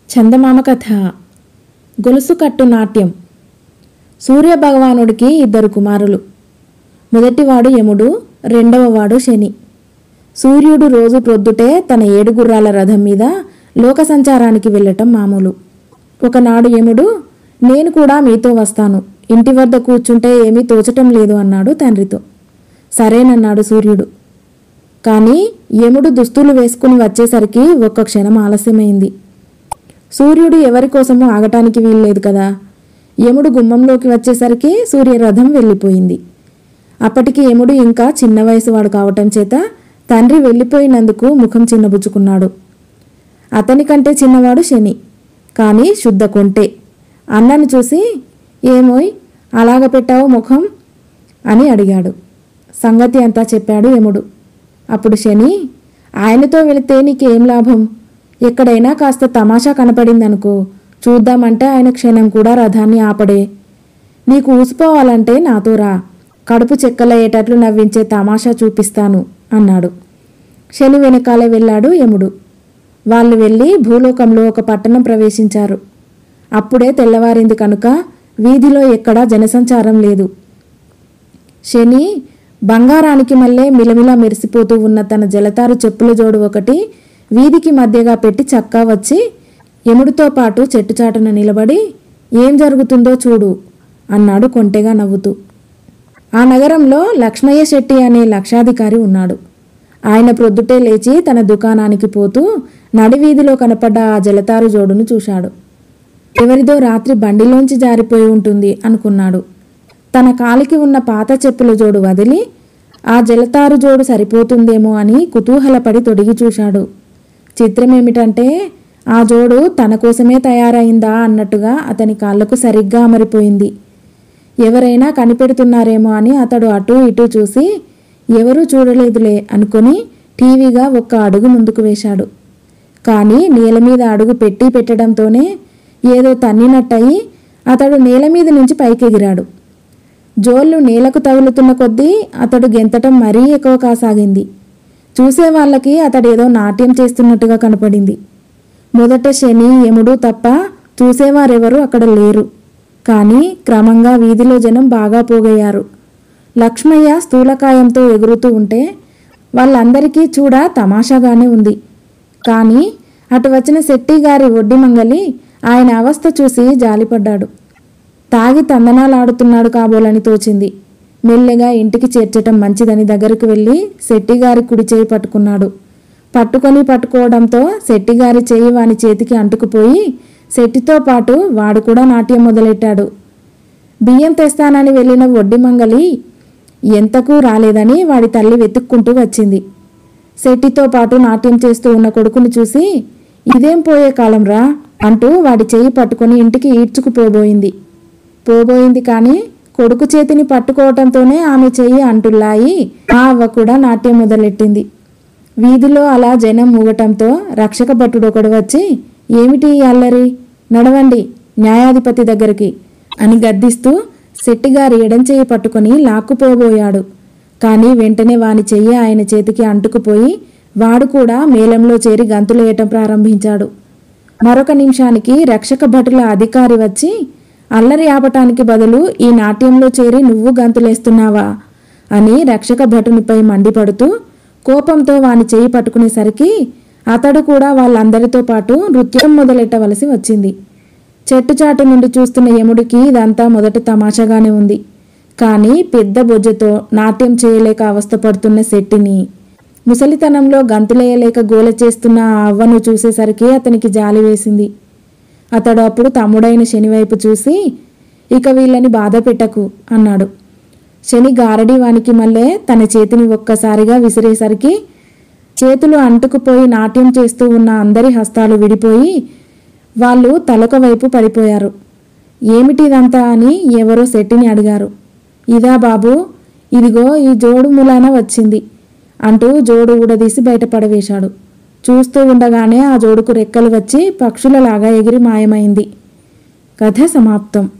చందమామ కథ గొలుసు కట్టు నాట్యం సూర్య భగవానుడికి ఇద్దరు కుమారులు మొదటివాడు యముడు రెండవవాడు శని సూర్యుడు రోజు ప్రొద్దుటే తన ఏడు గుర్రాల రథం మీద లోక సంచారానికి వెళ్ళటం మామూలు ఒకనాడు యముడు నేను కూడా మీతో వస్తాను ఇంటి వద్ద కూర్చుంటే ఏమీ తోచటం లేదు అన్నాడు తండ్రితో సరేనన్నాడు సూర్యుడు కానీ యముడు దుస్తులు వేసుకుని వచ్చేసరికి ఒక్క క్షణం ఆలస్యమైంది సూర్యుడు ఎవరి కోసమూ ఆగటానికి వీల్లేదు కదా యముడు గుమ్మంలోకి వచ్చేసరికి సూర్యరథం వెళ్ళిపోయింది అప్పటికి యముడు ఇంకా చిన్న వయసువాడు కావటం చేత తండ్రి వెళ్ళిపోయినందుకు ముఖం చిన్నబుచ్చుకున్నాడు అతని కంటే చిన్నవాడు శని కానీ శుద్ధ కొంటే అన్నను చూసి ఏమోయ్ అలాగ పెట్టావు ముఖం అని అడిగాడు సంగతి అంతా చెప్పాడు యముడు అప్పుడు శని ఆయనతో వెళితే నీకేం లాభం ఎక్కడైనా కాస్త తమాషా కనపడిందనుకో చూద్దామంటే ఆయన క్షణం కూడా రథాన్ని ఆపడే నీకు ఊసిపోవాలంటే నాతో రా కడుపు చెక్కలయ్యేటట్లు నవ్వించే తమాషా చూపిస్తాను అన్నాడు శని వెనకాలే వెళ్ళాడు యముడు వాళ్ళు వెళ్ళి భూలోకంలో ఒక పట్టణం ప్రవేశించారు అప్పుడే తెల్లవారింది కనుక వీధిలో ఎక్కడా జనసంచారం లేదు శని బంగారానికి మళ్ళీ మిలమిలా మెరిసిపోతూ ఉన్న తన జలతారు చెప్పుల జోడు ఒకటి వీధికి మధ్యగా పెట్టి చక్కా వచ్చి యముడితో పాటు చెట్టుచాటున నిలబడి ఏం జరుగుతుందో చూడు అన్నాడు కొంటెగా నవ్వుతూ ఆ నగరంలో లక్ష్మయ్య శెట్టి అనే లక్షాధికారి ఉన్నాడు ఆయన ప్రొద్దుటే లేచి తన దుకాణానికి పోతూ నడివీధిలో కనపడ్డ ఆ జలతారు జోడును చూశాడు ఎవరిదో రాత్రి బండిలోంచి జారిపోయి ఉంటుంది అనుకున్నాడు తన కాలికి ఉన్న పాత చెప్పుల జోడు వదిలి ఆ జలతారు జోడు సరిపోతుందేమో అని కుతూహలపడి తొడిగి చూశాడు చిత్రమేమిటంటే ఆ జోడు తన కోసమే తయారైందా అన్నట్టుగా అతని కాళ్లకు సరిగ్గా అమరిపోయింది ఎవరైనా కనిపెడుతున్నారేమో అని అతడు అటూ ఇటూ చూసి ఎవరూ చూడలేదులే అనుకొని టీవీగా ఒక్క అడుగు ముందుకు వేశాడు కానీ నేల మీద అడుగు పెట్టి పెట్టడంతోనే ఏదో తన్నినట్టయి అతడు నేల మీద నుంచి పైకెగిరాడు జోళ్ళు నేలకు తగులుతున్న కొద్దీ అతడు గెంతటం మరీ ఎక్కువ కాసాగింది చూసే వాళ్ళకి అతడేదో నాట్యం చేస్తున్నట్టుగా కనపడింది మొదట శని యముడు తప్ప చూసేవారెవరూ అక్కడ లేరు కానీ క్రమంగా వీధిలో జనం బాగా పోగయ్యారు లక్ష్మయ్య స్థూలకాయంతో ఎగురుతూ ఉంటే వాళ్ళందరికీ చూడ తమాషాగానే ఉంది కానీ అటు వచ్చిన శెట్టి గారి ఒడ్డి మంగలి ఆయన అవస్థ చూసి జాలిపడ్డాడు తాగి తందనాలాడుతున్నాడు కాబోలని తోచింది మెల్లగా ఇంటికి చేర్చటం మంచిదని దగ్గరకు వెళ్ళి శెట్టిగారి కుడి చేయి పట్టుకున్నాడు పట్టుకొని పట్టుకోవడంతో శెట్టిగారి చేయి వాని చేతికి అంటుకుపోయి శెట్టితో పాటు వాడు కూడా నాట్యం మొదలెట్టాడు బియ్యం తెస్తానని వెళ్ళిన వడ్డీ మంగలి ఎంతకు రాలేదని వాడి తల్లి వెతుక్కుంటూ వచ్చింది శెట్టితో పాటు నాట్యం చేస్తూ ఉన్న కొడుకుని చూసి ఇదేం పోయే కాలం రా అంటూ వాడి చెయ్యి పట్టుకొని ఇంటికి ఈడ్చుకుపోబోయింది పోబోయింది కానీ కొడుకు చేతిని పట్టుకోవటంతోనే ఆమె చెయ్యి అంటుల్లాయి ఆ అవ్వ కూడా నాట్యం మొదలెట్టింది వీధిలో అలా జనం మూగటంతో రక్షక భటుడు ఒకడు వచ్చి ఏమిటి ఈ అల్లరి నడవండి న్యాయాధిపతి దగ్గరికి అని గద్దిస్తూ శెట్టిగారి ఎడంచెయ్యి పట్టుకొని లాక్కుపోబోయాడు కానీ వెంటనే వాని చెయ్యి ఆయన చేతికి అంటుకుపోయి వాడు కూడా మేళంలో చేరి గంతులేయటం ప్రారంభించాడు మరొక నిమిషానికి రక్షక భటుల అధికారి వచ్చి అల్లరి ఆపటానికి బదులు ఈ నాట్యంలో చేరి నువ్వు గంతులేస్తున్నావా అని రక్షక భటునిపై మండిపడుతూ కోపంతో వాని చేయి పట్టుకునేసరికి అతడు కూడా వాళ్ళందరితో పాటు నృత్యం మొదలెట్టవలసి వచ్చింది చెట్టుచాటు నుండి చూస్తున్న యముడికి ఇదంతా మొదట తమాషాగానే ఉంది కానీ పెద్ద బొజ్జతో నాట్యం చేయలేక అవస్థపడుతున్న శెట్టిని ముసలితనంలో గంతులేయలేక గోల చేస్తున్న ఆ అవ్వను చూసేసరికి అతనికి జాలి వేసింది అతడు అప్పుడు తమ్ముడైన శని వైపు చూసి ఇక వీళ్ళని బాధ పెట్టకు అన్నాడు శని గారడి వానికి మళ్ళీ తన చేతిని ఒక్కసారిగా విసిరేసరికి చేతులు అంటుకుపోయి నాట్యం చేస్తూ ఉన్న అందరి హస్తాలు విడిపోయి వాళ్ళు తలొక వైపు పడిపోయారు ఏమిటిదంతా అని ఎవరో శెట్టిని అడిగారు ఇదా బాబు ఇదిగో ఈ జోడు మూలాన వచ్చింది అంటూ జోడు ఊడదీసి బయట పడవేశాడు చూస్తూ ఉండగానే ఆ జోడుకు రెక్కలు వచ్చి పక్షులలాగా ఎగిరి మాయమైంది కథ సమాప్తం